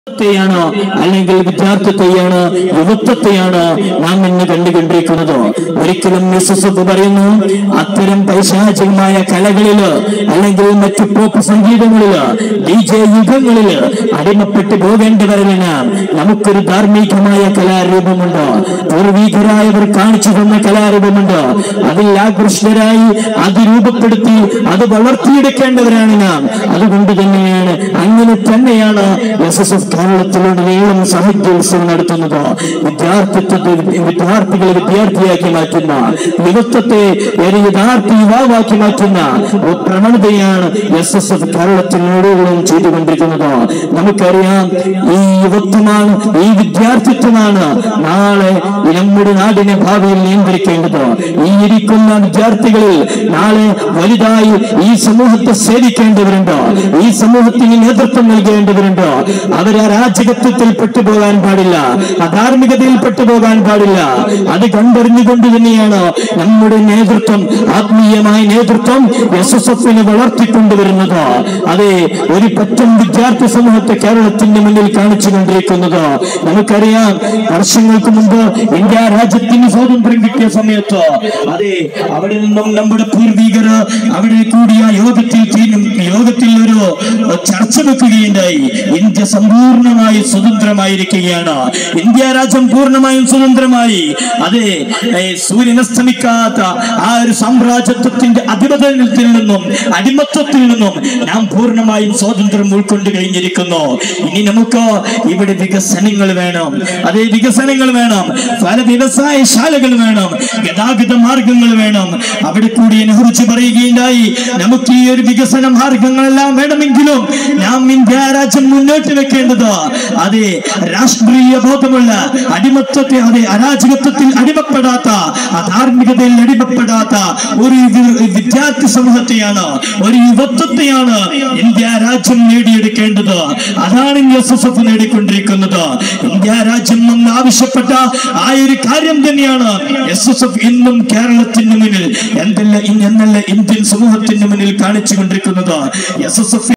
ത്തെയാണോ അല്ലെങ്കിൽ വിദ്യാർത്ഥിത്തെയാണ് യുവത്വത്തെയാണ് നാം ഇന്ന് കണ്ടുകൊണ്ടിരിക്കുന്നത് ഒരിക്കലും മിസ്സസ് പറയുന്നു അത്തരം പൈശാചികമായ കലകളില് അല്ലെങ്കിൽ മറ്റു പോപ്പ് സംഗീതങ്ങളില് ഡി ജെ യുഗങ്ങളില് അടിമപ്പെട്ടു പോകേണ്ടവരല്ല നമുക്കൊരു ധാർമ്മികമായ കലാരൂപമുണ്ട് പൂർവീകരായവർ കാണിച്ചു തന്ന കലാരൂപമുണ്ട് അതിൽ ആകൃഷ്ടരായി അത് രൂപപ്പെടുത്തി അത് വളർത്തിയെടുക്കേണ്ടവരാണ് നാം അതുകൊണ്ട് തന്നെയാണ് അങ്ങനെ തന്നെയാണ് എസ് എസ് എഫ് കേരളത്തിലുടനീളം സാഹിത്യോത്സവം നടത്തുന്നത് വിദ്യാർത്ഥിത്വത്തെ വിദ്യാർത്ഥികളെ വിദ്യാർത്ഥിയാക്കി മാറ്റുന്ന യുവത്വത്തെ ഒരു യഥാർത്ഥ യുവാവാക്കി മാറ്റുന്ന ഒരു പ്രവണതയാണ് എസ് എസ് എഫ് കേരളത്തിനോടുകളും ചെയ്തുകൊണ്ടിരിക്കുന്നത് നമുക്കറിയാം ഈ യുവത്വമാണ് ഈ വിദ്യാർത്ഥിത്വമാണ് നാളെ നമ്മുടെ നാടിനെ ഭാവിയിൽ നിയന്ത്രിക്കേണ്ടത് ഈ ഇരിക്കുന്ന വിദ്യാർത്ഥികളിൽ നാളെ വലുതായി ഈ സമൂഹത്തെ സേവിക്കേണ്ടവരുണ്ട് ഈ സമൂഹത്തിന് നേതൃത്വം നൽകേണ്ടവരുണ്ട് അവർ അരാജകത്വത്തിൽ പെട്ടുപോകാൻ പാടില്ല അധാർമികതയിൽ പെട്ടുപോകാൻ പാടില്ല അത് കണ്ടറിഞ്ഞുകൊണ്ട് തന്നെയാണ് നമ്മുടെ നേതൃത്വം ആത്മീയമായ നേതൃത്വം എസ് എസ് എഫിന് വളർത്തിക്കൊണ്ടുവരുന്നത് അതെ ഒരു പറ്റം വിദ്യാർത്ഥി സമൂഹത്തെ കേരളത്തിന്റെ മുന്നിൽ കാണിച്ചു കൊണ്ടിരിക്കുന്നത് നമുക്കറിയാം വർഷങ്ങൾക്ക് മുമ്പ് ഇന്ത്യ രാജ്യത്തിന് സ്വാതന്ത്ര്യം കിട്ടിയ സമയത്ത് അതെ അവിടെ നിന്നും നമ്മുടെ പൂർവികർ അവിടെ കൂടിയ യോഗത്തിൽ തീരും യോഗത്തിൽ ഒരു ചർച്ച വെക്കുകയുണ്ടായി ഇന്ത്യ സമ്പൂർണമായി സ്വതന്ത്രമായിരിക്കുകയാണ് ഇന്ത്യ രാജ്യം പൂർണ്ണമായും സ്വതന്ത്രമായി അതെ ഏ, സൂര്യൻ അസ്തമിക്കാത്ത ആ ഒരു സാമ്രാജ്യത്വത്തിന്റെ അധിപതനത്തിൽ നിന്നും അടിമത്വത്തിൽ നിന്നും നാം പൂർണ്ണമായും സ്വാതന്ത്ര്യം ഉൾക്കൊണ്ട് കഴിഞ്ഞിരിക്കുന്നു ഇനി നമുക്ക് ഇവിടെ വികസനങ്ങൾ വേണം അതേ വികസനങ്ങൾ വേണം പല വ്യവസായശാലകൾ വേണം ഗതാഗത മാർഗങ്ങൾ വേണം അവിടെ കൂടി നെഹ്റുജി പറയുകയുണ്ടായി നമുക്ക് ഈ ഒരു വികസന മാർഗങ്ങളെല്ലാം വേണമെങ്കിലും നാം ഇന്ത്യ രാജ്യം മുന്നോട്ട് വെക്കേണ്ടത് അതെ രാഷ്ട്രീയ ബോധമുള്ള അടിമത്വത്തെ അതെ അരാജകത്വത്തിൽ അടിമപ്പെടാത്ത അധാർമികതയിൽ അടിമപ്പെടാത്ത ഒരു വി- വിദ്യാർത്ഥി സമൂഹത്തെയാണ് ഒരു യുവത്വത്തെയാണ് ഇന്ത്യ രാജ്യം നേടിയെടുക്കേണ്ടത് അതാണ് എസ് എസ് എഫ് നേടിക്കൊണ്ടിരിക്കുന്നത് ഇന്ത്യ രാജ്യം എന്ന് ആവശ്യപ്പെട്ട ആ ഒരു കാര്യം തന്നെയാണ് എസ് എസ് എഫ് ഇന്നും കേരളത്തിന് മുന്നിൽ എന്തല്ല എന്നല്ല ഇന്ത്യൻ സമൂഹത്തിന് മുന്നിൽ കാണിച്ചുകൊണ്ടിരിക്കുന്നത് എസ് എസ് എഫ്